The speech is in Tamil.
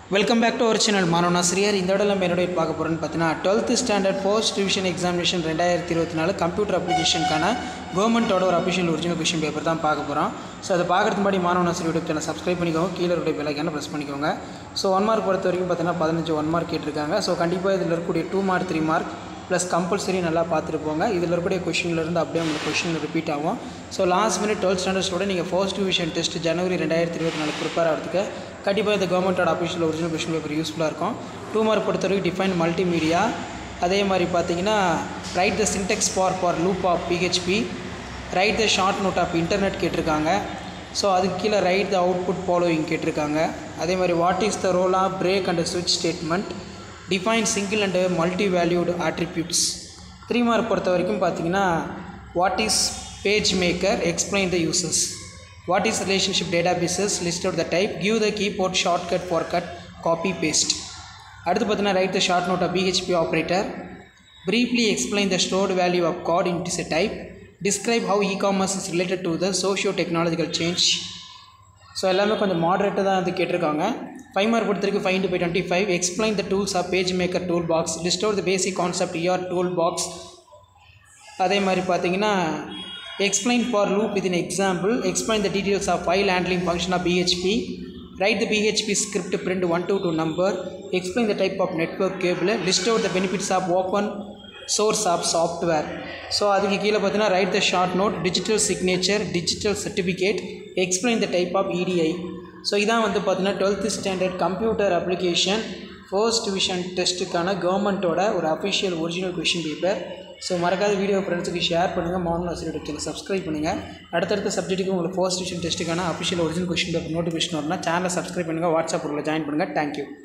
welcome back to our channel மாணவனாசிரியர் இந்த இடம் நம்ம என்னோட பார்க்க போகிறோன்னு பார்த்தீங்கன்னா twelfth standard post division examination ரெண்டாயிரத்தி இருபத்தி நாலு கம்ப்யூட்டர் அப்ளிகேஷனுக்கான கவர்மெண்ட்டோட ஒரு அஃபிஷியல் ஒரிஜினல் கொஷின் பேப்பர் தான் பார்க்க போகிறோம் ஸோ அதை பார்க்கறதுக்கு முன்னாடி மாணவனாசிரியர் யூடியூப் சேனல் சப்ஸ்கிரைப் பண்ணிக்கோங்க கீழே இருக்க பெல்லைக்கான ப்ரெஸ் பண்ணிக்கோங்க ஸோ ஒன் மார்க் பொறுத்த வரைக்கும் பார்த்தீங்கன்னா பதினஞ்சு ஒன் மார்க் கேட்டிருக்காங்க ஸோ கண்டிப்பாக இதில் இருக்கக்கூடிய two mark three mark plus compulsory நல்லா பார்த்துட்டு போங்க இதில் இருக்கக்கூடிய கொஷின்லேருந்து அப்படியே உங்களுக்கு கொஷின் ரிப்பீட் ஆகும் so last minute twelfth standard student நீங்கள் ஃபர்ஸ்ட் டிவிஷன் டெஸ்ட் ஜனவரி ரெண்டாயிரத்தி இருபத்தி நாலு ப்ரிப்பேர் ஆகிறதுக்கு கண்டிப்பாக இந்த கவர்மெண்ட்டோட அஃபிஷியல் ஒரிஜினல் கொஷின் பேப்பர் யூஸ்ஃபுல்லாக இருக்கும் டூ மார்க் பொறுத்த வரைக்கும் டிஃபைன் மல்டிமீடியா அதே மாதிரி பார்த்தீங்கன்னா write the syntax for for loop of PHP write the short note of internet கேட்டிருக்காங்க ஸோ அதுக்கு கீழே ரைட் த அவுட்புட் ஃபாலோவிங் கேட்டிருக்காங்க அதே மாதிரி what is the role of break and ஸ்விட்ச் statement define single and multi valued attributes three mark பொறுத்த வரைக்கும் பார்த்தீங்கன்னா what is page maker explain the uses what is relationship databases list out the type give the keyboard shortcut for cut copy paste அடுத்து பார்த்தீங்கன்னா write the short note of PHP operator briefly explain the stored value of code into a type describe how e-commerce is related to the socio-technological change so எல்லாமே கொஞ்சம் மாடரேட்டாக தான் வந்து கேட்டிருக்காங்க ஃபைவ் மார்க் பொறுத்த வரைக்கும் five by twenty five explain the tools of page maker tool box list out the basic concept ER tool box அதே மாதிரி பார்த்தீங்கன்னா explain for loop with in example explain the details of file handling function of PHP write the PHP script print one to two number explain the type of network cable list out the benefits of open source of software so அதுக்கு கீழே பார்த்தீங்கன்னா write the short note digital signature digital certificate explain the type of EDI so இதான் வந்து பார்த்தீங்கன்னா twelfth standard computer application first division டெஸ்ட்டுக்கான கவர்மெண்ட்டோட ஒரு official original question paper so மறக்காத வீடியோ ஃப்ரெண்ட்ஸுக்கு ஷேர் பண்ணுங்கள் மௌன ஆசிரியர் சேனல் சப்ஸ்கிரைப் பண்ணுங்கள் அடுத்தடுத்த சப்ஜெக்ட்டுக்கு உங்களுக்கு ஃபர்ஸ்ட் டிவிஷன் டெஸ்ட்டுக்கான official original question paper notification வரணும் சேனலை சப்ஸ்கிரைப் பண்ணுங்கள் வாட்ஸ்அப் குரூப்பில் ஜாயின் பண்ணுங்கள் தேங்க்யூ